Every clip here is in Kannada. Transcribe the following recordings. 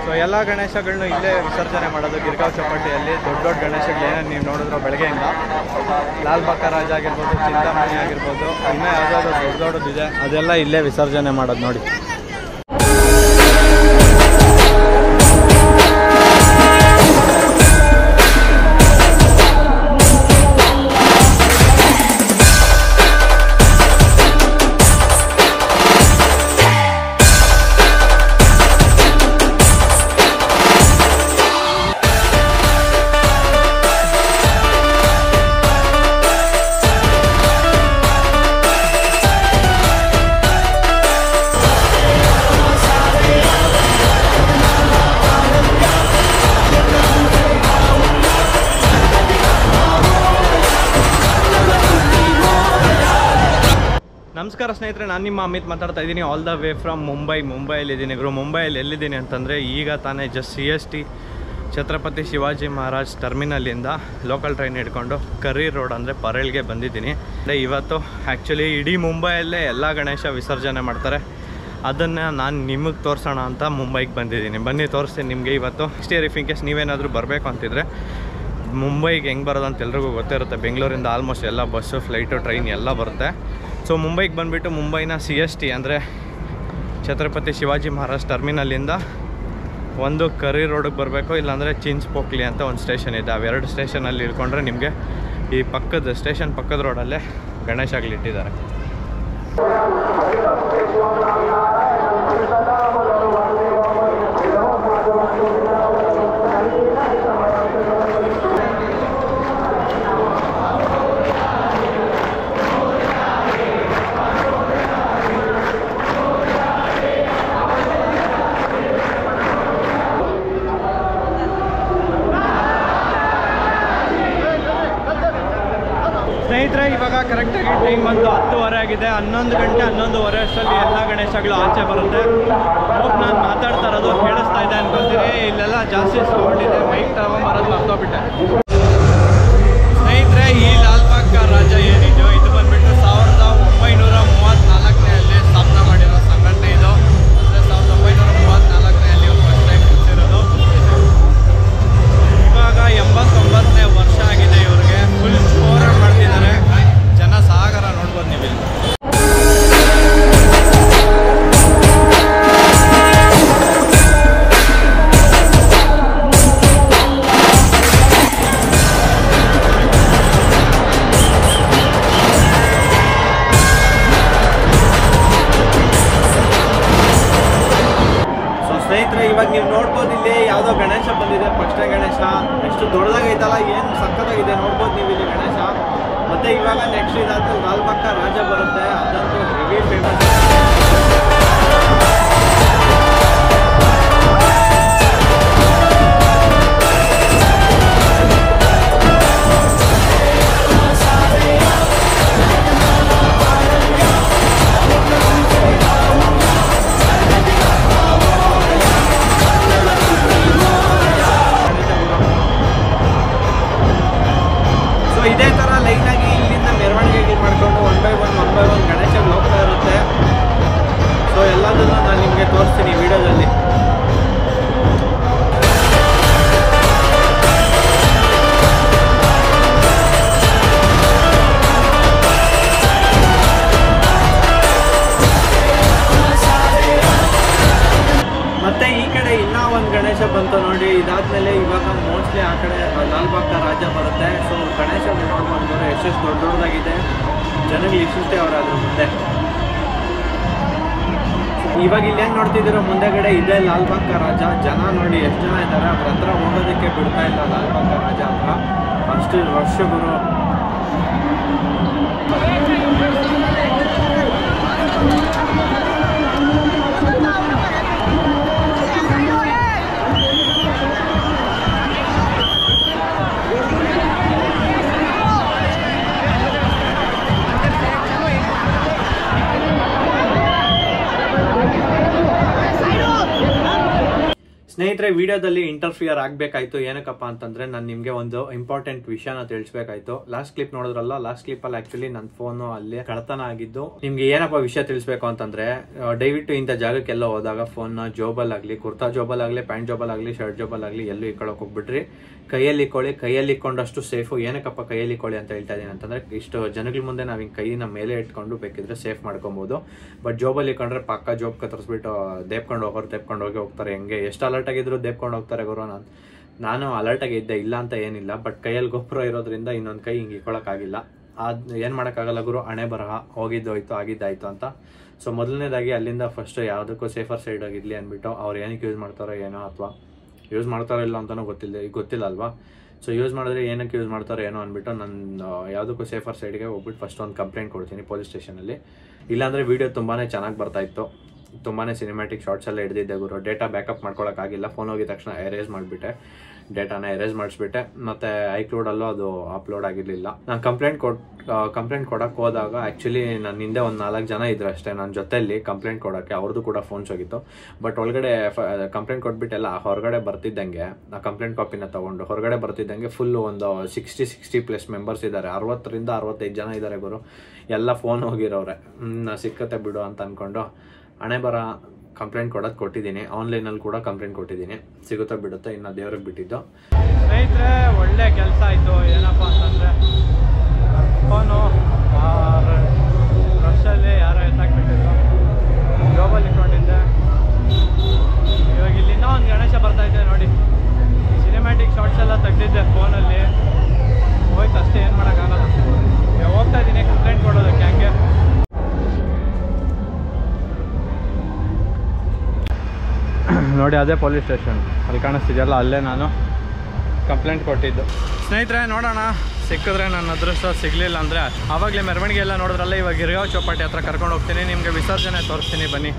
ಸೊ ಎಲ್ಲ ಗಣೇಶಗಳನ್ನೂ ಇಲ್ಲೇ ವಿಸರ್ಜನೆ ಮಾಡೋದು ಗಿರ್ಗಾವ್ ಚೌಪಟ್ಟಿಯಲ್ಲಿ ದೊಡ್ಡ ದೊಡ್ಡ ಗಣೇಶಗಳು ಏನೇನು ನೀವು ನೋಡಿದ್ರು ಬೆಳಗ್ಗೆಯಿಂದ ಲಾಲ್ ರಾಜ ಆಗಿರ್ಬೋದು ಚಿಂತಾಮಣಿ ಆಗಿರ್ಬೋದು ಇನ್ನೂ ಯಾವುದಾದ್ರು ದೊಡ್ಡ ದೊಡ್ಡದು ಇದೆ ಅದೆಲ್ಲ ಇಲ್ಲೇ ವಿಸರ್ಜನೆ ಮಾಡೋದು ನೋಡಿ ನಮಸ್ಕಾರ ಸ್ನೇಹಿತರೆ ನಾನು ನಿಮ್ಮ ಅಮಿತ್ ಮಾತಾಡ್ತಾ ಇದ್ದೀನಿ all the way from Mumbai ಮುಂಬೈಯಲ್ಲಿದ್ದೀನಿ ಗುರು ಮುಂಬೈಯಲ್ಲಿ ಎಲ್ಲಿದ್ದೀನಿ ಅಂತಂದರೆ ಈಗ ತಾನೇ just C S T Chhatrapati Shivaji Maharaj ಟರ್ಮಿನಲ್ಲಿಂದ ಲೋಕಲ್ ಟ್ರೈನ್ ಹಿಡ್ಕೊಂಡು ಕರಿ ರೋಡ್ ಅಂದರೆ ಪರೇಳ್ಗೆ ಬಂದಿದ್ದೀನಿ ಅಂದರೆ ಇವತ್ತು ಆ್ಯಕ್ಚುಲಿ ಇಡೀ ಮುಂಬೈಯಲ್ಲೇ ಎಲ್ಲ ಗಣೇಶ ವಿಸರ್ಜನೆ ಮಾಡ್ತಾರೆ ಅದನ್ನು ನಾನು ನಿಮಗೆ ತೋರಿಸೋಣ ಅಂತ ಮುಂಬೈಗೆ ಬಂದಿದ್ದೀನಿ ಬನ್ನಿ ತೋರಿಸ್ತೀನಿ ನಿಮಗೆ ಇವತ್ತು next year if in case ನೀವೇನಾದರೂ ಬರಬೇಕು ಅಂತಿದ್ರೆ ಮುಂಬೈಗೆ ಹೆಂಗೆ ಬರೋದು ಅಂತ ಎಲ್ರಿಗೂ ಗೊತ್ತಿರುತ್ತೆ ಬೆಂಗಳೂರಿಂದ ಆಲ್ಮೋಸ್ಟ್ ಎಲ್ಲ ಬಸ್ಸು ಫ್ಲೈಟು ಟ್ರೈನ್ ಎಲ್ಲ ಬರುತ್ತೆ ಸೊ ಮುಂಬೈಗೆ ಬಂದುಬಿಟ್ಟು ಮುಂಬೈನ ಸಿ ಎಸ್ ಟಿ ಅಂದರೆ ಛತ್ರಪತಿ ಶಿವಾಜಿ ಮಹಾರಾಜ್ ಟರ್ಮಿನಲ್ಲಿಂದ ಒಂದು ಕರಿ ರೋಡಿಗೆ ಬರಬೇಕು ಇಲ್ಲಾಂದರೆ ಚಿನ್ಸ್ ಪೋಕ್ಲಿ ಅಂತ ಒಂದು ಸ್ಟೇಷನ್ ಇದೆ ಅವೆರಡು ಸ್ಟೇಷನಲ್ಲಿ ಇಳ್ಕೊಂಡ್ರೆ ನಿಮಗೆ ಈ ಪಕ್ಕದ ಸ್ಟೇಷನ್ ಪಕ್ಕದ ರೋಡಲ್ಲೇ ಗಣೇಶಗಳಿಟ್ಟಿದ್ದಾರೆ ಸ್ನೇಹಿತರೆ ಇವಾಗ ಕರೆಕ್ಟಾಗಿ ಟೈಮ್ ಬಂದು ಹತ್ತುವರೆ ಆಗಿದೆ ಹನ್ನೊಂದು ಗಂಟೆ ಹನ್ನೊಂದುವರೆ ಅಷ್ಟರಲ್ಲಿ ಎಲ್ಲ ಗಣೇಶಗಳು ಆಚೆ ಬರುತ್ತೆ ಹೋಗಿ ನಾನು ಮಾತಾಡ್ತಾ ಇರೋದು ಕೇಳಿಸ್ತಾ ಇದೆ ಅನ್ಕೊತೀನಿ ಇಲ್ಲೆಲ್ಲ ಜಾಸ್ತಿ ಸೌಂಡ್ ಇದೆ ಮೈಕ್ ತಗೊಂಬರೋದು ಮರ್ತೋಗ್ಬಿಟ್ಟೆ ಸ್ನೇಹಿತರೆ ಈ ಲಾಲ್ಬಾಗ್ ಕಾ ರಾಜ ಏನಿದೆಯೋ ಇದು ಬಂದ್ಬಿಟ್ಟು ಸಾವಿರದ ಒಂಬೈನೂರ ಮೂವತ್ತ್ನಾಲ್ಕನೆಯಲ್ಲಿ ಸ್ಥಾಪನೆ ಮಾಡಿರೋ ಸಂಘಟನೆ ಇದು ಅಂದರೆ ಸಾವಿರದ ಒಂಬೈನೂರ ಮೂವತ್ತ್ನಾಲ್ಕನೆಯಲ್ಲಿ ಫಸ್ಟ್ ಟೈಮ್ ಮುಗಿಸಿರೋದು ಇವಾಗ ಎಂಬತ್ತೊಂಬತ್ತನೇ ವರ್ಷ ಆಗಿದೆ ಇವ್ರಿಗೆ ಫುಲ್ ಜೋರಾಗಿ ಮಾಡ್ತಿದ್ದಾರೆ ಜನ ಸಾಗರ ನೋಡ್ಬೋದು ನೀವು ಇಲ್ಲಿ ಸೊ ಸ್ನೇಹಿತರೆ ಇವಾಗ ನೀವು ನೋಡ್ಬೋದು ಇಲ್ಲಿ ಯಾವುದೋ ಗಣೇಶ ಬಂದಿದೆ ಪಕ್ಷ ಗಣೇಶ ಎಷ್ಟು ದೊಡ್ಡದಾಗೈತಲ್ಲ ಏನು ಸಕ್ಕತ್ತಾಗಿದೆ ನೋಡ್ಬೋದು ನೀವು ಇಲ್ಲಿ ಗಣೇಶ ಮತ್ತೆ ಇವಾಗ ನೆಕ್ಸ್ಟ್ ಇದಾದ್ಮೇಲೆ ಲಾಲ್ಬಾಕ್ಕ ರಾಜ ಬರುತ್ತೆ ಅದಂತೂ ಹೆವಿ ಫೇಮಸ್ ಸೊ ಇದೇ ಥರ ಲೈನಾಗಿ ಇಲ್ಲಿಂದ ಮೆರವಣಿಗೆ ಮಾಡ್ಕೊಂಡು one by one one by one ಗಣೇಶಗಳು ಹೋಗ್ತಾ ಇರುತ್ತೆ ಸೊ ಎಲ್ಲದನ್ನು ನಾನು ನಿಮಗೆ ತೋರಿಸ್ತೀನಿ ವಿಡಿಯೋದಲ್ಲಿ ಮತ್ತೆ ಈ ಕಡೆ ಇನ್ನೂ ಒಂದು ಗಣೇಶ ಬಂತು ನೋಡಿ ಇದಾದ್ಮೇಲೆ ಇವಾಗ ಮೋಸ್ಟ್ಲಿ ಆ ಕಡೆ ಲಾಲ್ಬಾಗ್ಕ ರಾಜ ಬರುತ್ತೆ ಸೊ ಗಣೇಶ ನೋಡ್ಬೋದು ಎಷ್ಟೆಷ್ಟು ದೊಡ್ಡ ದೊಡ್ಡದಾಗಿದೆ ಜನಗಳು ಇಷ್ಟಿಷ್ಟೇ ಅವ್ರು ಅದ್ರ ಮುಂದೆ ಇವಾಗ ಇಲ್ಲೇನು ನೋಡ್ತಿದ್ದೀರೋ ಮುಂದೆಗಡೆ ಇದೆ ಲಾಲ್ಬಾಗ್ಕ ರಾಜ ಜನ ನೋಡಿ ಎಷ್ಟು ಜನ ಇದ್ದಾರೆ ಅದ್ರ ಹತ್ರ ಹೋಗೋದಕ್ಕೆ ಬಿಡ್ತಾ ಇಲ್ಲ ಲಾಲ್ಬಾಗ್ಕ ರಾಜ ಹತ್ರ ಅಷ್ಟು ರಶ್ ಗುರು ಸ್ನೇಹಿತರೆ ವಿಡಿಯೋದಲ್ಲಿ ಇಂಟರ್ಫಿಯರ್ ಆಗಬೇಕಾಯ್ತು ಏನಕ್ಕಪ್ಪ ಅಂತಂದ್ರೆ ನಾನು ನಿಮಗೆ ಒಂದು ಇಂಪಾರ್ಟೆಂಟ್ ವಿಷಯನ ತಿಳಿಸ್ಬೇಕಾಯ್ತು ಲಾಸ್ಟ್ ಕ್ಲಿಪ್ ನೋಡಿದ್ರಲ್ಲ ಲಾಸ್ಟ್ ಕ್ಲಿಪ್ ಅಲ್ಲಿ ಆಕ್ಚುಲಿ ನನ್ನ ಫೋನ್ ಅಲ್ಲಿ ಕಳ್ತನ ಆಗಿದ್ದು ನಿಮ್ಗೆ ಏನಪ್ಪ ವಿಷಯ ತಿಳಿಸ್ಬೇಕು ಅಂತಂದ್ರೆ ಆ, ದಯವಿಟ್ಟು ಇಂಥ ಜಾಗಕ್ಕೆಲ್ಲ ಹೋದಾಗ ಫೋನ್ ನ ಜೋಬಲ್ ಆಗಲಿ ಕುರ್ತಾ ಜೋಬಲ್ ಆಗಲಿ ಪ್ಯಾಂಟ್ ಜೋಬಲ್ ಆಗಲಿ ಶರ್ಟ್ ಜೋಬಲ್ ಆಗಲಿ ಎಲ್ಲೂ ಇಟ್ಕೊಳಕ್ ಹೋಗ್ಬಿಟ್ರಿ ಕೈಯಲ್ಲಿ ಇಕ್ಕೊಳ್ಳಿ ಕೈಯಲ್ಲಿ ಇಕ್ಕೊಂಡಷ್ಟು ಸೇಫು ಏನಕ್ಕಪ್ಪ ಕೈಯಲ್ಲಿ ಇಕ್ಕೊಳ್ಳಿ ಅಂತ ಹೇಳ್ತಾ ಇದೀನಿ ಅಂತಂದ್ರೆ ಇಷ್ಟು ಜನಗಳ ಮುಂದೆ ನಾವು ಹಿಂಗೆ ಕೈನ ಮೇಲೆ ಇಟ್ಕೊಂಡು ಬೇಕಿದ್ರೆ ಸೇಫ್ ಮಾಡ್ಕೊಬೋದು ಬಟ್ ಜೋಬಲ್ಲಿ ಇಟ್ಕೊಂಡ್ರೆ ಪಕ್ಕ ಜೋಬ್ ಕತ್ತರಿಸ್ಬಿಟ್ಟು ದೇಪ್ಕೊಂಡು ಹೋಗೋರು ದೇಪ್ಕೊಂಡು ಹೋಗಿ ಹೋಗ್ತಾರೆ ಹೆಂಗೆ ಎಷ್ಟು ಅಲರ್ಟ್ ಆಗಿದ್ರು ದೇಪ್ಕೊಂಡು ಹೋಗ್ತಾರೆ ಗುರು ನಾನು ನಾನು ಅಲರ್ಟ್ ಆಗಿ ಇದ್ದೆ ಇಲ್ಲ ಅಂತ ಏನಿಲ್ಲ ಬಟ್ ಕೈಯಲ್ಲಿ ಗೊಬ್ಬರ ಇರೋದ್ರಿಂದ ಇನ್ನೊಂದು ಕೈ ಹಿಂಗೆ ಇಕ್ಕೊಳಕ್ಕಾಗಿಲ್ಲ ಅದ್ ಏನು ಮಾಡೋಕ್ಕಾಗಲ್ಲ ಗುರು ಹಣೆ ಬರಹ ಹೋಗಿದ್ದು ಹೋಯ್ತು ಆಗಿದ್ದಾಯ್ತು ಅಂತ ಸೊ ಮೊದಲನೇದಾಗಿ ಅಲ್ಲಿಂದ ಫಸ್ಟ್ ಯಾವುದಕ್ಕೂ ಸೇಫರ್ ಸೈಡ್ ಆಗಿರ್ಲಿ ಅಂದ್ಬಿಟ್ಟು ಅವ್ರು ಏನಕ್ಕೆ ಯೂಸ್ ಮಾಡ್ತಾರೋ ಏನೋ ಅಥವಾ ಯೂಸ್ ಮಾಡ್ತಾರೋ ಇಲ್ಲ ಅಂತಲೂ ಗೊತ್ತಿಲ್ಲ ಈಗ ಗೊತ್ತಿಲ್ಲ ಅಲ್ವಾ ಸೊ ಯೂಸ್ ಮಾಡಿದ್ರೆ ಏನಕ್ಕೆ ಯೂಸ್ ಮಾಡ್ತಾರೋ ಏನೋ ಅಂದ್ಬಿಟ್ಟು ನಾನು ಯಾವುದಕ್ಕೂ ಸೇಫರ್ ಸೈಡ್ಗೆ ಹೋಗ್ಬಿಟ್ಟು ಫಸ್ಟ್ ಒಂದು ಕಂಪ್ಲೇಂಟ್ ಕೊಡ್ತೀನಿ ಪೊಲೀಸ್ ಸ್ಟೇಷನಲ್ಲಿ ಇಲ್ಲಾಂದರೆ ವೀಡಿಯೋ ತುಂಬಾ ಚೆನ್ನಾಗಿ ಬರ್ತಾ ಇತ್ತು ತುಂಬಾ ಸಿನಿಮ್ಯಾಟಿಕ್ ಶಾರ್ಟ್ಸ್ ಎಲ್ಲ ಹಿಡಿದಿದ್ದೆ ಗುರು ಡೇಟಾ ಬ್ಯಾಕಪ್ ಮಾಡ್ಕೊಳಕ್ಕಾಗಿಲ್ಲ ಫೋನ್ ಹೋಗಿದ ತಕ್ಷಣ ಎರೇಸ್ ಮಾಡಿಬಿಟ್ಟೆ ಡೇಟಾನ ಎರೇಸ್ ಮಾಡಿಸ್ಬಿಟ್ಟೆ ಮತ್ತು ಐಕ್ಲೋಡಲ್ಲೂ ಅದು ಅಪ್ಲೋಡ್ ಆಗಿರಲಿಲ್ಲ ನಾನು ಕಂಪ್ಲೇಂಟ್ ಕೊಟ್ ಕಂಪ್ಲೇಂಟ್ ಕೊಡೋಕೆ ಹೋದಾಗ ಆ್ಯಕ್ಚುಲಿ ನನ್ನ ಹಿಂದೆ ಒಂದು ನಾಲ್ಕು ಜನ ಇದ್ರು ಅಷ್ಟೇ ನನ್ನ ಜೊತೆಯಲ್ಲಿ ಕಂಪ್ಲೇಂಟ್ ಕೊಡೋಕ್ಕೆ ಅವ್ರದ್ದು ಕೂಡ ಫೋನ್ಸ್ ಹೋಗಿತ್ತು ಬಟ್ ಒಳಗಡೆ ಕಂಪ್ಲೇಂಟ್ ಕೊಟ್ಬಿಟ್ಟೆಲ್ಲ ಹೊರಗಡೆ ಬರ್ತಿದ್ದಂಗೆ ಆ ಕಂಪ್ಲೇಂಟ್ ಕಾಪಿನ ತಗೊಂಡು ಹೊರಗಡೆ ಬರ್ತಿದ್ದಂಗೆ ಫುಲ್ ಒಂದು ಸಿಕ್ಸ್ಟಿ ಸಿಕ್ಸ್ಟಿ ಪ್ಲಸ್ ಮೆಂಬರ್ಸ್ ಇದ್ದಾರೆ ಅರವತ್ತರಿಂದ ಅರವತ್ತೈದು ಜನ ಇದ್ದಾರೆ ಗುರು ಎಲ್ಲ ಫೋನ್ ಹೋಗಿರೋರೆ ಹ್ಮ್, ಸಿಕ್ಕತ್ತೆ ಬಿಡು ಅಂತ ಅಂದ್ಕೊಂಡು ಹಣೆ ಬರ ಕಂಪ್ಲೇಂಟ್ ಕೊಡೋದು ಕೊಟ್ಟಿದ್ದೀನಿ ಆನ್ಲೈನಲ್ಲಿ ಕೂಡ ಕಂಪ್ಲೇಂಟ್ ಕೊಟ್ಟಿದ್ದೀನಿ ಸಿಗುತ್ತಾ ಬಿಡುತ್ತಾ ಇನ್ನು ದೇವ್ರಿಗೆ ಬಿಟ್ಟಿದ್ದು ಸ್ನೇಹಿತರೆ ಒಳ್ಳೆ ಕೆಲಸ ಆಯಿತು ಏನಪ್ಪ ಅಂತಂದರೆ ಫೋನು ರಶಲ್ಲಿ ಯಾರೋ ಎತ್ತಾಕ್ಬಿಟ್ಟಿದ್ರು ಜಾಬಲ್ಲಿ ಇಟ್ಕೊಂಡಿದ್ದೆ ಇವಾಗ ಇಲ್ಲಿ ಇನ್ನೂ ಒಂದು ಗಣೇಶ ಬರ್ತಾ ಇದೆ ನೋಡಿ ಸಿನಿಮ್ಯಾಟಿಕ್ ಶಾರ್ಟ್ಸ್ ಎಲ್ಲ ತೆಗ್ದಿದ್ದೆ ಫೋನಲ್ಲಿ ಹೋಯ್ತು ಅಷ್ಟೇ ಏನು ಮಾಡೋಕ್ಕಾಗಲ್ಲ ಇವಾಗ ಹೋಗ್ತಾ ಇದ್ದೀನಿ ಕಂಪ್ಲೇಂಟ್ ಕೊಡೋದಕ್ಕೆ ಹಂಗೆ ನೋಡಿ ಅದೇ ಪೊಲೀಸ್ ಸ್ಟೇಷನ್ ಅಲ್ಲಿ ಕಾಣಿಸ್ತಿದೆಯಲ್ಲ ಅಲ್ಲೇ ನಾನು ಕಂಪ್ಲೇಂಟ್ ಕೊಟ್ಟಿದ್ದು ಸ್ನೇಹಿತರೆ ನೋಡೋಣ ಸಿಕ್ಕಿದ್ರೆ ನನ್ನ ಅದೃಷ್ಟ ಸಿಗಲಿಲ್ಲ ಅಂದರೆ ಆವಾಗಲೇ ಮೆರವಣಿಗೆ ಎಲ್ಲ ನೋಡಿದ್ರಲ್ಲ ಇವಾಗ ಗಿರ್ಗಾವ್ ಚೌಪಾಟಿ ಹತ್ರ ಕರ್ಕೊಂಡು ಹೋಗ್ತೀನಿ ನಿಮಗೆ ವಿಸರ್ಜನೆ ತೋರಿಸ್ತೀನಿ ಬನ್ನಿ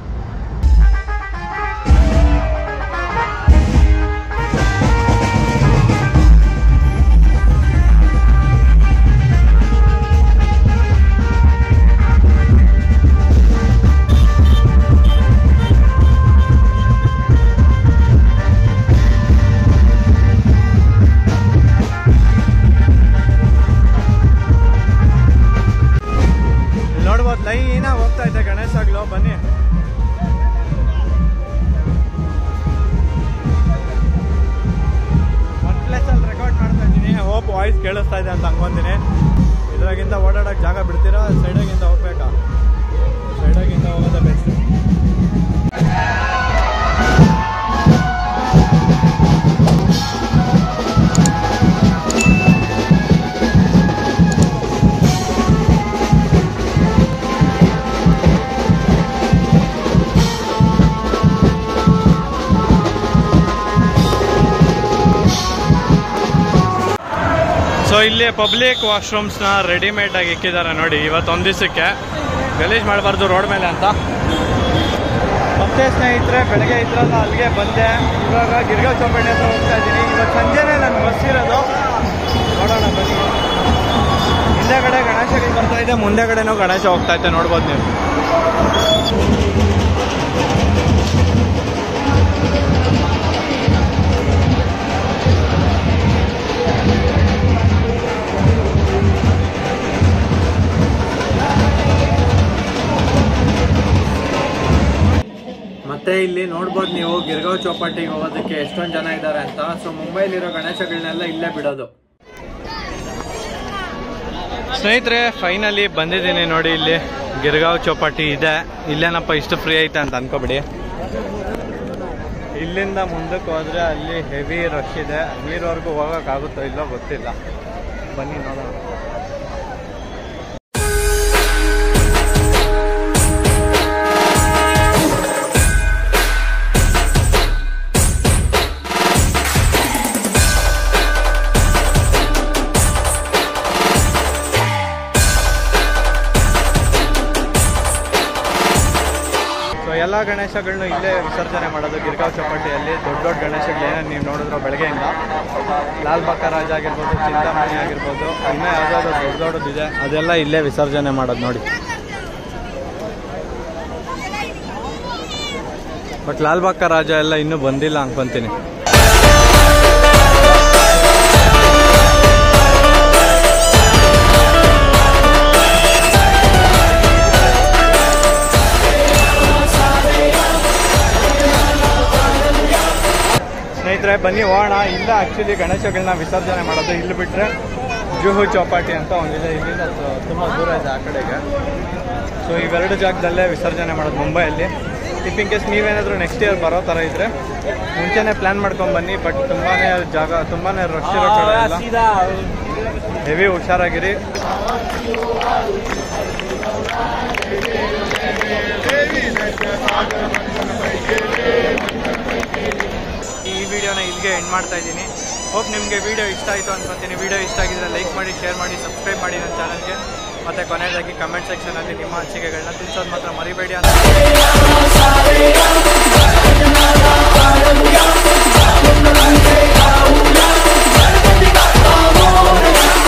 ಇಲ್ಲಿ ನೋಡ್ಬೋದು ಲೈನಾಗಿ ಹೋಗ್ತಾ ಇದೆ ಗಣೇಶಾಗ್ಲು ಬನ್ನಿ ಒಂದು ಪ್ಲೇಸಲ್ಲಿ ರೆಕಾರ್ಡ್ ಮಾಡ್ತಾ ಇದ್ದೀನಿ ಹೋಪ್ ವಾಯ್ಸ್ ಕೇಳಿಸ್ತಾ ಇದೆ ಅಂತ ಅನ್ಕೊಂತೀನಿ ಇದ್ರಾಗಿಂದ ಓಡಾಡೋಕೆ ಜಾಗ ಬಿಡ್ತೀರಾ ಸೈಡಾಗಿಂದ ಹೋಗ್ಬೇಕಾ ಸೈಡಾಗಿಂದ ಹೋಗೋದೇ ಬೆಸ್ಟ್ ಸೊ ಇಲ್ಲಿ ಪಬ್ಲಿಕ್ ವಾಶ್ರೂಮ್ಸ್ನ ರೆಡಿಮೇಡ್ ಆಗಿ ಇಕ್ಕಿದ್ದಾರೆ ನೋಡಿ ಇವತ್ತೊಂದು ದಿವಸಕ್ಕೆ ಗಲೀಜ್ ಮಾಡಬಾರ್ದು ರೋಡ್ ಮೇಲೆ ಅಂತ ಮತ್ತೆ ಸ್ನೇಹಿತರೆ ಬೆಳಗ್ಗೆ ಇದ್ರಲ್ಲ ಅಲ್ಲಿಗೆ ಬಂದೆ ಇವಾಗ ಗಿರ್ಗಾವ್ ಚೌಪೇಟೆ ಹತ್ರ ಹೋಗ್ತಾ ಇದ್ದೀನಿ ಇವತ್ತು ಸಂಜೆನೇ ನನ್ನ ಬಸ್ ಇರೋದು ನೋಡೋಣ ಬನ್ನಿ ಹಿಂದೆಗಡೆ ಗಣೇಶಗಳು ಬರ್ತಾ ಇದೆ ಮುಂದೆಗಡೆನೂ ಗಣೇಶ ಹೋಗ್ತಾ ಇದ್ದೆ ನೋಡ್ಬೋದು ನೀವು ಮತ್ತೆ ಇಲ್ಲಿ ನೋಡ್ಬೋದು ನೀವು ಗಿರ್ಗಾವ್ ಚೌಪಾಟಿಗೆ ಹೋಗೋದಕ್ಕೆ ಎಷ್ಟೊಂದು ಜನ ಇದ್ದಾರೆ ಅಂತ ಸೊ ಮುಂಬೈಲಿರೋ ಗಣೇಶಗಳನ್ನೆಲ್ಲ ಇಲ್ಲೇ ಬಿಡೋದು ಸ್ನೇಹಿತರೆ ಫೈನಲಿ ಬಂದಿದ್ದೀನಿ ನೋಡಿ ಇಲ್ಲಿ ಗಿರ್ಗಾವ್ ಚೌಪಾಟಿ ಇದೆ ಇಲ್ಲೇನಪ್ಪ ಇಷ್ಟು ಫ್ರೀ ಐತೆ ಅಂತ ಅನ್ಕೋಬಿಡಿ ಇಲ್ಲಿಂದ ಮುಂದಕ್ಕೆ ಹೋದ್ರೆ ಅಲ್ಲಿ ಹೆವಿ ರಶ್ ಇದೆ ಅಲ್ಲಿರೋರ್ಗು ಹೋಗೋಕ್ಕಾಗುತ್ತೋ ಇಲ್ಲೋ ಗೊತ್ತಿಲ್ಲ ಬನ್ನಿ ನೋಡೋಣ ಸೊ ಎಲ್ಲ ಗಣೇಶಗಳನ್ನೂ ಇಲ್ಲೇ ವಿಸರ್ಜನೆ ಮಾಡೋದು ಗಿರ್ಗಾವ್ ಚೌಪಾಟಿಯಲ್ಲಿ ದೊಡ್ಡ ದೊಡ್ಡ ಗಣೇಶಗಳು ಏನೇನು ನೀವು ನೋಡಿದ್ರು ಬೆಳಗ್ಗೆಯಿಂದ ಲಾಲ್ ರಾಜ್ ಆಗಿರ್ಬೋದು ಚಿಂತಾಮಣಿ ಆಗಿರ್ಬೋದು ಇನ್ನೂ ಯಾವುದಾದ್ರು ದೊಡ್ಡ ದೊಡ್ಡದಿದೆ ಅದೆಲ್ಲ ಇಲ್ಲೇ ವಿಸರ್ಜನೆ ಮಾಡೋದು ನೋಡಿ ಬಟ್ ಲಾಲ್ಬಾಗ್ ಕಾ ರಾಜ ಎಲ್ಲ ಇನ್ನೂ ಬಂದಿಲ್ಲ ಅನ್ಕೊಂತೀನಿ ಸ್ನೇಹಿತರೆ ಬನ್ನಿ ಹೋಗೋಣ ಇಲ್ಲ ಆ್ಯಕ್ಚುಲಿ ಗಣೇಶಗಳನ್ನ ವಿಸರ್ಜನೆ ಮಾಡೋದು ಇಲ್ಲಿ ಬಿಟ್ಟರೆ ಜುಹು ಚೌಪಾಟಿ ಅಂತ ಒಂದಿದೆ ಇಲ್ಲಿಂದ ತುಂಬ ದೂರ ಇದೆ ಆ ಕಡೆಗೆ ಸೊ ಇವೆರಡು ಜಾಗದಲ್ಲೇ ವಿಸರ್ಜನೆ ಮಾಡೋದು ಮುಂಬೈಯಲ್ಲಿ ಇಫ್ ಇನ್ ಕೇಸ್ ನೀವೇನಾದರೂ ನೆಕ್ಸ್ಟ್ ಇಯರ್ ಬರೋ ಥರ ಇದ್ದರೆ ಮುಂಚೆನೇ ಪ್ಲ್ಯಾನ್ ಮಾಡ್ಕೊಂಡು ಬನ್ನಿ ಬಟ್ ತುಂಬಾ ಜಾಗ ತುಂಬಾ ರಶ್ ಇರೋ ಕಡೆ ಎಲ್ಲ ಹೆವಿ ಹುಷಾರಾಗಿರಿ ಈ ವಿಡಿಯೋನ ಇಲ್ಲಿಗೆ ಎಂಡ್ ಮಾಡ್ತಾ ಇದ್ದೀನಿ ಹೋಪ್ ನಿಮಗೆ ವಿಡಿಯೋ ಇಷ್ಟ ಆಯಿತು ಅನ್ಕೊಂತೀನಿ ವಿಡಿಯೋ ಇಷ್ಟ ಆಗಿದ್ರೆ ಲೈಕ್ ಮಾಡಿ ಶೇರ್ ಮಾಡಿ ಸಬ್ಸ್ಕ್ರೈಬ್ ಮಾಡಿ ನನ್ನ ಚಾನಲ್ಗೆ ಮತ್ತು ಕೊನೆಯದಾಗಿ ಕಮೆಂಟ್ ಸೆಕ್ಷನಲ್ಲಿ ನಿಮ್ಮ ಅನಿಸಿಕೆಗಳನ್ನ ತಿಳಿಸೋದು ಮಾತ್ರ ಮರಿಬೇಡಿ ಅಂತ